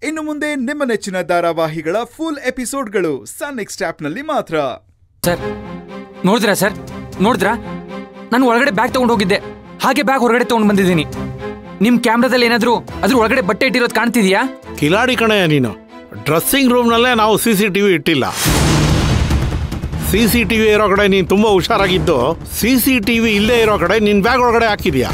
ಇನ್ನು ಮುಂದೆ ನಿಮ್ಮ ನೆಚ್ಚಿನ ಧಾರಾವಾಹಿಗಳ ಫುಲ್ ಎಪಿಸೋಡ್ಗಳು ಸನ್ ನೆಕ್ಸ್ಟ್ ಆಪ್ನಲ್ಲಿ ಮಾತ್ರ ಸರ್ ನೋಡಿದ್ರಾ ಸರ್ ನೋಡಿದ್ರಾ ನಾನು ಒಳಗಡೆ ಬ್ಯಾಗ್ ತಗೊಂಡು ಹೋಗಿದ್ದೆ ಹಾಗೆ ಬ್ಯಾಗ್ ಹೊರಗಡೆ ತಗೊಂಡು ಬಂದಿದ್ದೀನಿ ನಿಮ್ ಕ್ಯಾಮ್ರಾದಲ್ಲಿ ಏನಾದ್ರೂ ಅದ್ರ ಒಳಗಡೆ ಬಟ್ಟೆ ಇಟ್ಟಿರೋದು ಕಾಣ್ತಿದ್ಯಾ ಕಿಲಾಡಿ ಕಣಯ್ಯ ನೀನು ಡ್ರೆಸ್ಸಿಂಗ್ ರೂಮ್ನಲ್ಲೇ ನಾವು ಸಿ ಸಿ ಟಿ ವಿ ಇಟ್ಟಿಲ್ಲ ಸಿ ಸಿ ಟಿ ವಿ ಇರೋ ಕಡೆ ನೀನು ತುಂಬ ಹುಷಾರಾಗಿದ್ದು ಸಿ ಸಿ ಟಿ ವಿ ಇಲ್ಲೇ ಇರೋ ಕಡೆ ನಿನ್ನ ಬ್ಯಾಗ್ ಒಳಗಡೆ ಹಾಕಿದ್ಯಾ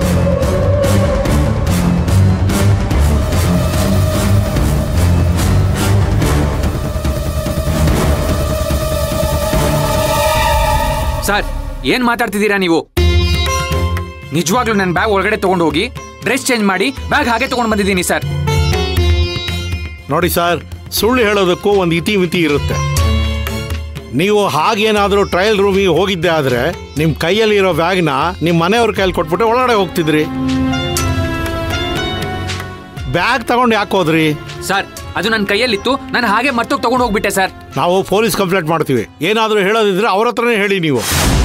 ಸರ್ ಏನ್ ಮಾತಾಡ್ತಿದ್ದೀರಾ ನೀವು ನಿಜವಾಗ್ಲೂ ನನ್ನ ಬ್ಯಾಗ್ ಒಳಗಡೆ ತಗೊಂಡು ಹೋಗಿ ಡ್ರೆಸ್ ಚೇಂಜ್ ಮಾಡಿ ಬ್ಯಾಗ್ ಹಾಗೆ ತಗೊಂಡು ಬಂದಿದ್ದೀನಿ ಸರ್ ನೋಡಿ ಸರ್ ಸುಳ್ಳು ಹೇಳೋದಕ್ಕೂ ಒಂದು ಇತಿಮಿತಿ ಇರುತ್ತೆ ನೀವು ಹಾಗೇನಾದರೂ ಟ್ರಯಲ್ ರೂಮಿಗೆ ಹೋಗಿದ್ದೆ ಆದರೆ ನಿಮ್ಮ ಕೈಯಲ್ಲಿರೋ ಬ್ಯಾಗ್ನ ನಿಮ್ಮ ಮನೆಯವ್ರ ಕೈಯಲ್ಲಿ ಕೊಟ್ಬಿಟ್ಟು ಒಳಗಡೆ ಹೋಗ್ತಿದ್ರಿ ಬ್ಯಾಗ್ ತಗೊಂಡು ಯಾಕೆ ಹೋದ್ರಿ ಸರ್ ಅದು ನನ್ನ ಕೈಯಲ್ಲಿತ್ತು ನಾನು ಹಾಗೆ ಮರ್ತೋಗಿ ತಗೊಂಡು ಹೋಗ್ಬಿಟ್ಟೆ ಸರ್ ನಾವು ಪೊಲೀಸ್ ಕಂಪ್ಲೇಂಟ್ ಮಾಡ್ತೀವಿ ಏನಾದರೂ ಹೇಳೋದಿದ್ರೆ ಅವ್ರ ಹತ್ರನೇ ಹೇಳಿ ನೀವು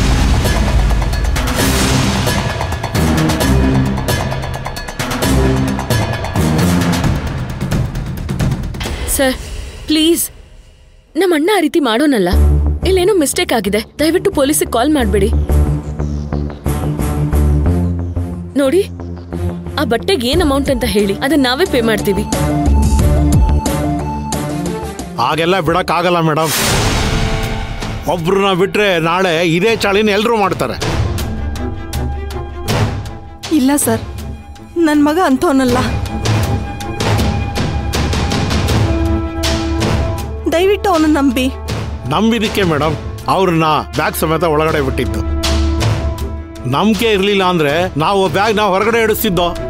ಸರ್ ಪ್ಲೀಸ್ ನಮ್ಮ ಅಣ್ಣ ಆ ರೀತಿ ಮಾಡೋನಲ್ಲ ಇಲ್ಲೇನೋ ಮಿಸ್ಟೇಕ್ ಆಗಿದೆ ದಯವಿಟ್ಟು ಪೊಲೀಸಿಗೆ ಕಾಲ್ ಮಾಡಬೇಡಿ ನೋಡಿ ಆ ಬಟ್ಟೆಗೆ ಏನ್ ಅಮೌಂಟ್ ಅಂತ ಹೇಳಿ ಅದನ್ನ ನಾವೇ ಪೇ ಮಾಡ್ತೀವಿ ಹಾಗೆಲ್ಲ ಬಿಡಕ್ಕಾಗಲ್ಲ ಮೇಡಮ್ ಒಬ್ರನ್ನ ಬಿಟ್ರೆ ನಾಳೆ ಇದೇ ಚಾಳಿನ ಎಲ್ಲರೂ ಮಾಡ್ತಾರೆ ಇಲ್ಲ ಸರ್ ನನ್ನ ಮಗ ಅಂಥವನಲ್ಲ ದಯವಿಟ್ಟು ಅವನು ನಂಬಿ ನಂಬಿದಕ್ಕೆ ಮೇಡಮ್ ಅವ್ರನ್ನ ಬ್ಯಾಗ್ ಸಮೇತ ಒಳಗಡೆ ಬಿಟ್ಟಿದ್ದು ನಂಬಿಕೆ ಇರಲಿಲ್ಲ ಅಂದ್ರೆ ನಾವು ಬ್ಯಾಗ್ನ ಹೊರಗಡೆ ಇಡಿಸ್ತಿದ್ದೋ